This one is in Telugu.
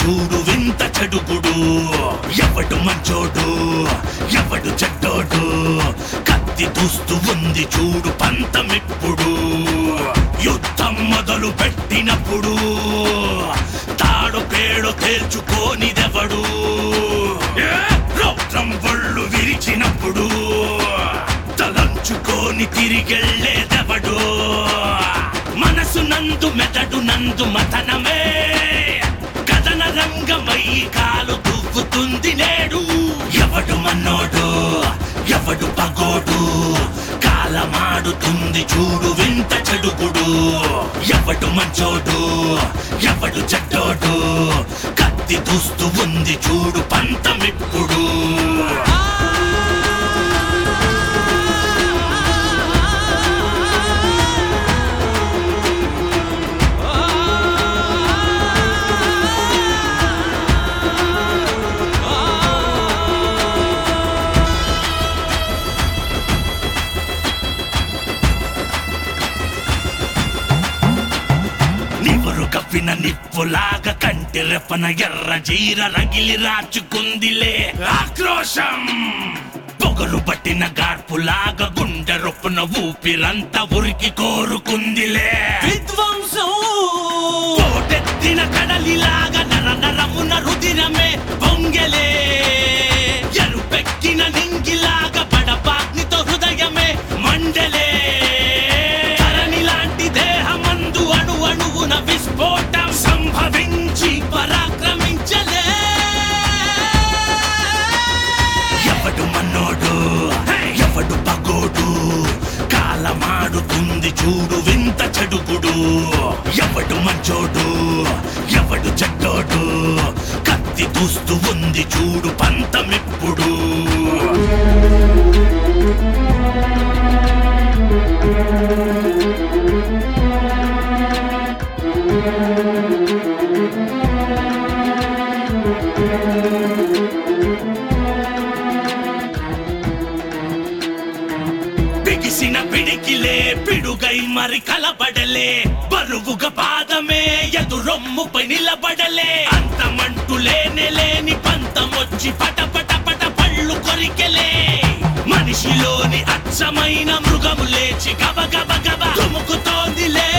చూడు వింత చెడుగుడు ఎవడు మంచోడు ఎవడు చెడ్డోడు కత్తి దూస్తూ ఉంది చూడు పంతమిప్పుడు యుద్ధం మొదలు పెట్టినప్పుడు తాడు పేడు తేల్చుకోనిదెవడు ఏ? రౌద్రం ఒళ్ళు విరిచినప్పుడు తలంచుకొని తిరిగెళ్ళేదెవడు మనసు నందు మెదడు నందు మథనమే కథన రంగమై కాలు దువ్వుతుంది నేడు ఎవడు మన్నోడు ఎవడు పగోడు కాలమాడుతుంది చూడు వింత చెడుగుడు ఎవడు మంచోడు ఎవడు చెడ్డోడు కత్తి దూస్తూ ఉంది చూడు పంతమిప్పుడు నివురు కప్పిన నిప్పులాగా కంటి రెప్పన ఎర్ర జీర రగిలి రాచుకుందిలే ఆక్రోశం పొగలు పట్టిన గార్పులాగా గుండె రొప్పున ఊపిరంతా ఉరికి కోరుకుందిలే విధ్వంసం పోటెత్తిన కడలిలాగా నర నరమున రుదిరమే పొంగలే ఎరుపెక్కిన నింగిలాగా పడపాగ్నితో హృదయమే మండలే ధరణి లాంటి దేహమందు అణు అణువున విస్ఫోటం సంభవించి పరాక్రమించలే ఎవడు మన్నోడు ఎవడు పగోడు కాలమాడుతుంది చూడు వింత చెడుగుడు ఎవడు మంచోడు ఎవడు చెడ్డోడు కత్తి దూస్తూ ఉంది చూడు పంతమిప్పుడు బిగిసిన పిడికిలే పిడుగై మరి కలబడలే బరువుగా పాదమే ఎదురొమ్ముపై నిలబడలే అంతమంటూ లేనే లేని పంతమొచ్చి పట పట పట పళ్ళు కొరికెలే మనిషిలోని అచ్చమైన మృగము లేచి గబ గబ గబ తుముకుతోందిలే